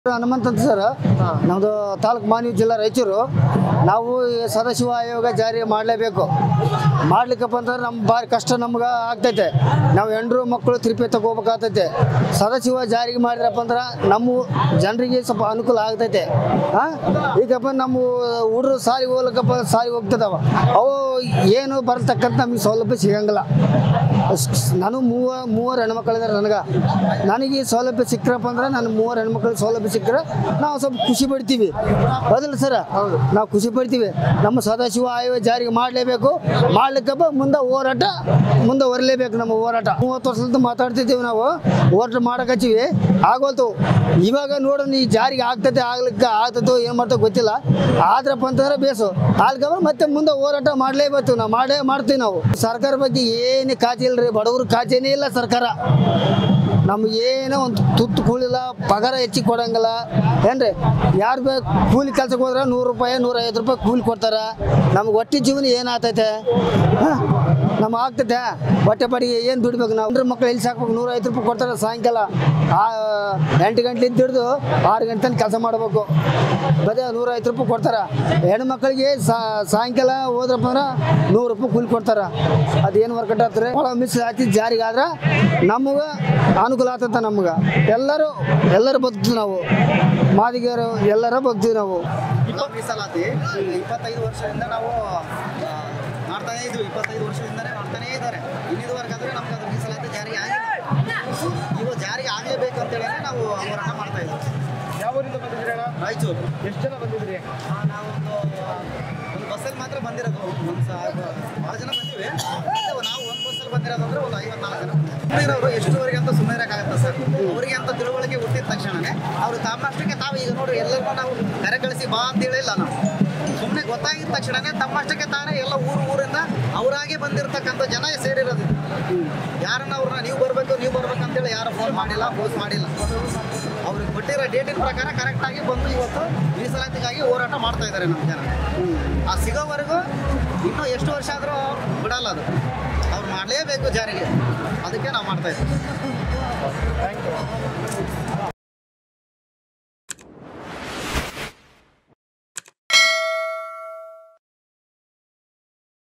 ಹನುಮಂತ ಅಂತ ಸರ್ ನಮ್ಮದು ತಾಲೂಕು ಮಾನ್ವಿ ಜಿಲ್ಲಾ ರಾಯಚೂರು ನಾವು ಈ ಸದಾಶಿವ ಆಯೋಗ ಜಾರಿ ಮಾಡಲೇಬೇಕು ಮಾಡ್ಲಿಕ್ಕಪ್ಪ ಅಂತಂದ್ರೆ ನಮ್ಮ ಭಾರಿ ಕಷ್ಟ ನಮ್ಗೆ ಆಗ್ತೈತೆ ನಾವು ಹೆಂಡ್ರು ಮಕ್ಕಳು ತಿರುಪತಿ ತಗೋಬೇಕಾಗ್ತೈತೆ ಸದಾಶಿವ ಜಾರಿಗೆ ಮಾಡಿದ್ರಪ್ಪ ಅಂದ್ರೆ ನಮ್ಮ ಜನರಿಗೆ ಸ್ವಲ್ಪ ಅನುಕೂಲ ಆಗ್ತೈತೆ ಹಾಂ ಈಗಪ್ಪ ನಮ್ಮ ಹುಡುಗರು ಸಾರಿ ಹೋಗ್ಲಿಕ್ಕಪ್ಪ ಸಾರಿ ಹೋಗ್ತದವ ಅವು ಏನು ಬರ್ತಕ್ಕಂಥ ನಮಗೆ ಸೌಲಭ್ಯ ಸಿಗಂಗಿಲ್ಲ ನಾನು ಮೂವ ಮೂವರು ಹೆಣ್ಮಕ್ಳಿದ್ದಾರೆ ನನಗೆ ನನಗೆ ಈ ಸೌಲಭ್ಯ ಸಿಕ್ಕರಪ್ಪ ಅಂದ್ರೆ ನಾನು ಮೂವರು ಹೆಣ್ಮಕ್ಳಿಗೆ ಸೌಲಭ್ಯ ಸಿಕ್ಕರೆ ನಾವು ಸ್ವಲ್ಪ ಖುಷಿ ಪಡ್ತೀವಿ ಹೌದಿಲ್ಲ ಸರ್ ಹೌದು ನಾವು ಖುಷಿ ಪಡ್ತೀವಿ ನಮ್ಮ ಸದಾಶಿವ ಆಯೋಗ ಜಾರಿಗೆ ಮಾಡಲೇಬೇಕು ಮಾಡ್ಲಿಕ್ಕಪ್ಪ ಮುಂದೆ ಹೋರಾಟ ಮುಂದೆ ಹೊರಲೇಬೇಕು ನಮ್ಮ ಹೋರಾಟ ಮೂವತ್ತು ವರ್ಷದಿಂದ ಮಾತಾಡ್ತಿದ್ದೀವಿ ನಾವು ಹೋರಾಟ ಮಾಡಕತ್ತೀವಿ ಆಗೋಲ್ತು ಇವಾಗ ನೋಡೋಣ ಈ ಜಾರಿಗೆ ಆಗ್ತೈತೆ ಆಗ್ಲಿಕ್ಕೆ ಆಗ್ತದೋ ಏನು ಮಾಡ್ತೋ ಗೊತ್ತಿಲ್ಲ ಆದ್ರಪ್ಪ ಅಂತಂದ್ರೆ ಬೇಸು ಆಲ್ಕಪ್ಪ ಮತ್ತೆ ಮುಂದೆ ಹೋರಾಟ ಮಾಡಲೇಬೇಕು ನಾವು ಮಾಡೇ ಮಾಡ್ತೀವಿ ನಾವು ಸರ್ಕಾರ ಬಗ್ಗೆ ಏನು ಕಾಜಿ ಇಲ್ರಿ ಬಡವ್ರ ಕಾಜೇನೇ ಇಲ್ಲ ಸರ್ಕಾರ ನಮ್ಗೆ ಏನೋ ಒಂದು ತುತ್ತು ಕೂಲಿಲ್ಲ ಪಗಾರ ಹೆಚ್ಚಿಗೆ ಕೊಡಂಗಿಲ್ಲ ಏನ್ರಿ ಯಾರು ಬೇ ಕೂಲಿ ಕೆಲ್ಸಕ್ಕೆ ಹೋದ್ರೆ ನೂರು ರೂಪಾಯಿ ನೂರೈವತ್ತು ರೂಪಾಯಿ ಕೂಲಿ ಕೊಡ್ತಾರ ನಮ್ಗೆ ಹೊಟ್ಟೆ ಜೀವನ ಏನಾಗ್ತೈತೆ ಹಾಂ ನಮ್ಗೆ ಆಗ್ತೈತೆ ಹೊಟ್ಟೆ ಪಾಡಿಗೆ ಏನು ದುಡಿಬೇಕು ನಾವು ಅಂದ್ರೆ ಮಕ್ಳು ಎಲ್ಲಿ ಸಾಕ್ಬೇಕು ನೂರೈವತ್ತು ರೂಪಾಯಿ ಕೊಡ್ತಾರೆ ಸಾಯಂಕಾಲ ಆ ಎಂಟು ಗಂಟೆಲಿಂದ ಹಿಡಿದು ಆರು ಗಂಟೆ ತನಕ ಕೆಲಸ ಮಾಡಬೇಕು ಬದೇ ನೂರೈವತ್ತು ರೂಪಾಯಿ ಕೊಡ್ತಾರೆ ಹೆಣ್ಮಕ್ಳಿಗೆ ಸಾ- ಸಾಯಂಕಾಲ ಹೋದ್ರಪ್ಪ ಅಂದ್ರೆ ನೂರು ರೂಪಾಯಿ ಕೂಲಿ ಕೊಡ್ತಾರೆ ಅದೇನು ವರ್ಕೌಟ್ ಆಗ್ತಾರೆ ಭಾಳ ಮಿಸ್ ಹಾಕಿ ಜಾರಿಗೆ ಆದ್ರೆ ನಮಗೆ ಅನುಕೂಲ ಆಗ್ತೈತೆ ನಮ್ಗೆ ಎಲ್ಲರೂ ಎಲ್ಲರೂ ಬದುಕ್ತೀವಿ ನಾವು ಮಾದಿಗೆಯರು ಎಲ್ಲರೂ ಬದುಕ್ತೀವಿ ನಾವು ಇಪ್ಪ ಮೀಸಲಾತಿ ಇಪ್ಪತ್ತೈದು ವರ್ಷದಿಂದ ನಾವು ಆ, ಮಾಡ್ತಾನೇ ಇದ್ವಿ ಇಪ್ಪತ್ತೈದು ವರ್ಷದಿಂದನೇ ಮಾಡ್ತಾನೇ ಇದ್ದಾರೆ ಇನ್ನಿದುವರೆಗೆ ಆದರೆ ನಮ್ಗೆ ಅದು ಮೀಸಲಾತಿ ಜಾರಿಗೆ ಆಗಿಲ್ಲ ಇವು ಜಾರಿಗೆ ಆಗಲೇಬೇಕು ಅಂತೇಳಿ ನಾವು ಹೋರಾಟ ಮಾಡ್ತಾ ಇದ್ದೀವಿ ಯಾವ ಊರಿಂದ ಬಂದಿದ್ರಿ ಅಣ್ಣ ರಾಯಚೂರು ಎಷ್ಟು ಜನ ಬಂದಿದ್ರಿ ನಾವೊಂದು ಒಂದು ಬಸ್ಸಲ್ಲಿ ಮಾತ್ರ ಬಂದಿರೋದು ಒಂದು ಭಾಳ ಜನ ಬಂದಿವಿ ಮತ್ತೆ ನಾವು ಒಂದು ಬಸ್ಸಲ್ಲಿ ಬಂದಿರೋದು ಅಂದ್ರೆ ಒಂದು ಐವತ್ನಾಲ್ಕು ಜನ ಸುಮ್ಮನಿರೋರು ಎಷ್ಟುವರೆಗೆ ಅಂತ ಸುಮ್ಮನೆ ಇರೋಕ್ಕಾಗತ್ತೆ ಸರ್ ಅವರಿಗೆ ಅಂತ ತಿಳುವಳಿಕೆ ಹುಟ್ಟಿದ ತಕ್ಷಣನೇ ಅವರು ತಮ್ಮಷ್ಟಕ್ಕೆ ತಾವು ಈಗ ನೋಡ್ರಿ ಎಲ್ಲರಿಗೂ ನಾವು ಕರೆ ಕಳಿಸಿ ಬಾ ಅಂತ ಹೇಳಿಲ್ಲ ನಾವು ಸುಮ್ಮನೆ ಗೊತ್ತಾಗಿದ ತಕ್ಷಣನೇ ತಮ್ಮಷ್ಟಕ್ಕೆ ತಾನೇ ಎಲ್ಲ ಊರು ಊರಿಂದ ಅವರಾಗೆ ಬಂದಿರತಕ್ಕಂಥ ಜನ ಸೇರಿರೋದು ಯಾರನ್ನ ಅವ್ರನ್ನ ನೀವು ಬರಬೇಕು ನೀವು ಬರ್ಬೇಕು ಅಂತೇಳಿ ಯಾರು ಫೋನ್ ಮಾಡಿಲ್ಲ ಫೋರ್ಸ್ ಮಾಡಿಲ್ಲ ಅವ್ರಿಗೆ ಕೊಟ್ಟಿರೋ ಡೇಟಿನ ಪ್ರಕಾರ ಕರೆಕ್ಟಾಗಿ ಬಂದು ಇವತ್ತು ಮೀಸಲಾತಿಗಾಗಿ ಹೋರಾಟ ಮಾಡ್ತಾ ಇದ್ದಾರೆ ನಮ್ಮ ಜನ ಆ ಸಿಗೋವರೆಗೂ ಇನ್ನೂ ಎಷ್ಟು ವರ್ಷ ಆದರೂ ಬಿಡಲ್ಲ ಅದು ಅವ್ರು ಮಾಡಲೇಬೇಕು ಜಾರಿಗೆ ಅದಕ್ಕೆ ನಾವು ಮಾಡ್ತಾ ಇದ್ದೀವಿ